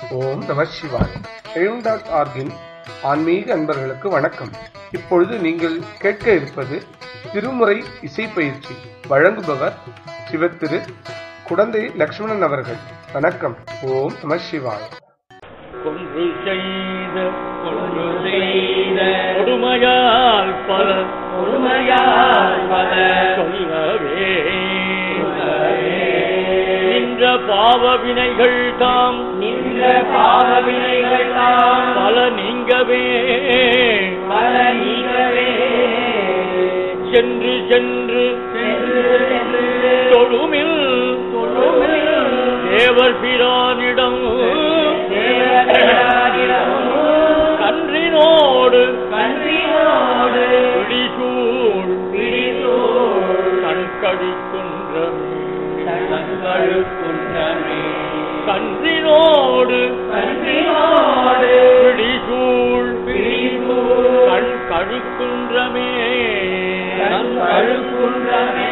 ஓம் நம சிவாய் எழும் டாட் ஆர்கின் ஆன்மீக அன்பர்களுக்கு வணக்கம் இப்பொழுது நீங்கள் கேட்க இருப்பது திருமுறை இசை பயிற்சி வழங்குபவர் சிவத்திரு குடந்தை லக்ஷ்மணன் அவர்கள் வணக்கம் ஓம் நம சிவாய் கொன்று செய்த கொன்று செய்த கொடுமையால் பல கொடுமையால் பல சொல்லவே சொல்லவே நின்ற பாவ வினைகள் தாம் நின்ற பாவ வினைகள் தாம் பல நீங்கவே பல நீங்கவே சென்று சென்று சென்று சென்று தொழுமில் தொழுமில் தேவர் பிரானிடம் தேவதையாரிடம் கன்றினோடு கன்றியோடு பிடிசூழ் பிடித்தோள் கண்கடிக்குன்றமே தங்களுக்குன்றமே கன்றினோடு கன்றியோடு பிடிசூழ் பிடித்தோள் கண் கழுக்குன்றமே தங்களுக்குன்றமே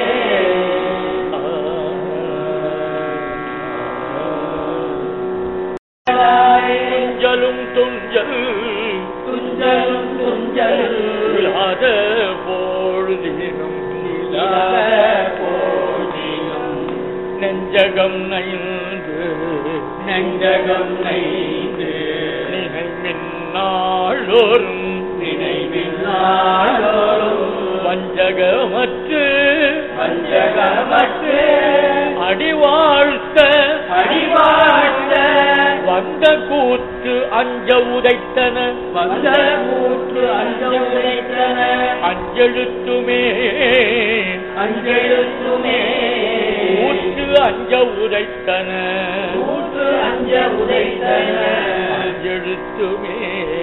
துஞ்சலும் துஞ்சல் துஞ்சலும் துஞ்சல் இல்லாத பொழுதினும் இல்லாத போதிலும் நெஞ்சகம் நைந்து நெஞ்சகம் நைந்து நினைவின் நாளோறும் நினைவில் நாளோறும் வஞ்சகமற்று வஞ்சகமற்று அடிவாழ்த்த அடிவாழ்த்த வந்த கூற்று அஞ்ச உதைத்தன வந்த கூற்று அஞ்ச உரைத்தன அஞ்செழுத்துமே அஞ்செழுத்துமே ஊற்று அஞ்ச உதைத்தன கூற்று அஞ்ச உரைத்தன அஞ்செழுத்துமே